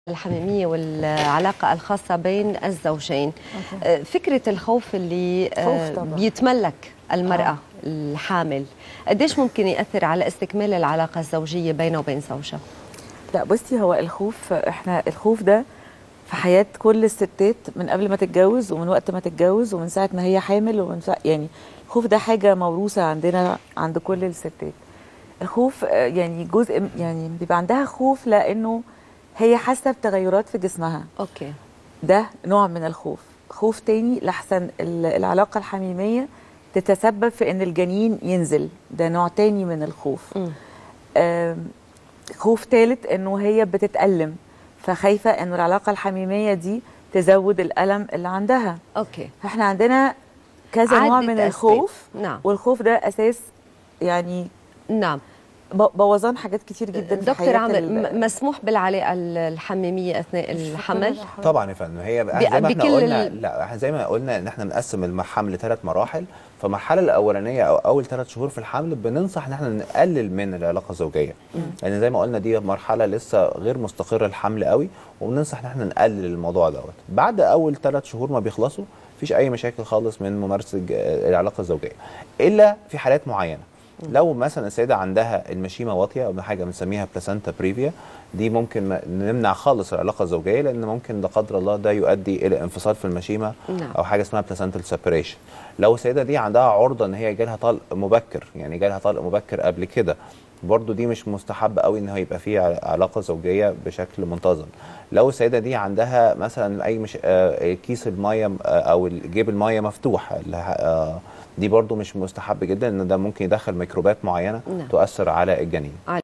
الحميمية والعلاقة الخاصة بين الزوجين أوكي. فكرة الخوف اللي خوف طبعاً. بيتملك المرأة آه. الحامل قديش ممكن يأثر على استكمال العلاقة الزوجية بينه وبين زوجها لا بصي هو الخوف احنا الخوف ده في حياة كل الستات من قبل ما تتجوز ومن وقت ما تتجوز ومن ساعة ما هي حامل ومن ساعة يعني الخوف ده حاجة موروثة عندنا عند كل الستات الخوف آه، يعني جزء م- يعني بيبقى عندها خوف لأنه هي حاسة بتغيرات في جسمها أوكي ده نوع من الخوف خوف تاني لحسن ال- العلاقة الحميمية تتسبب في ان الجنين ينزل ده نوع تاني من الخوف مم. آم، خوف ثالث انه هي بتتألم فخايفة انه العلاقة الحميمية دي تزود الألم اللي عندها أوكي فاحنا عندنا كذا نوع عدة من أسباب. الخوف نعم والخوف ده أساس يعني نعم ب- بوظان حاجات كتير جدا في دكتور حياة عامر ال- م- مسموح بالعلاقة ال- الحميمية أثناء الحمل طبعا يا فندم هي ب- زي ما احنا بكل قلنا ال- لا احنا زي ما قلنا ان احنا بنقسم الحمل لثلاث مراحل فالمرحله الاولانيه او اول ثلاث شهور في الحمل بننصح ان احنا نقلل من العلاقه الزوجيه لان زي ما قلنا دي مرحله لسه غير مستقره الحمل قوي وبننصح ان احنا نقلل الموضوع دوت بعد اول ثلاث شهور ما بيخلصوا مفيش اي مشاكل خالص من ممارسه الج- العلاقه الزوجيه الا في حالات معينه لو مثلا السيده عندها المشيمه واطيه او حاجه بنسميها بلاسنتا بريفيا دي ممكن ما- نمنع خالص العلاقه الزوجيه لان ممكن لا قدر الله ده يؤدي الى انفصال في المشيمه نعم. او حاجه اسمها بلاسنتال سيبريشن لو السيده دي عندها عرضه ان هي جالها طلق مبكر يعني جالها طلق مبكر قبل كده برضو دي مش مستحب قوي ان هو يبقى فيه ع- علاقه زوجيه بشكل منتظم لو السيده دي عندها مثلا اي مش آه، كيس الميه آه، او جيب الميه مفتوح اللي ه- آه، دي برضو مش مستحب جدا ان ده ممكن يدخل ميكروبات معينه نعم. تؤثر على الجنين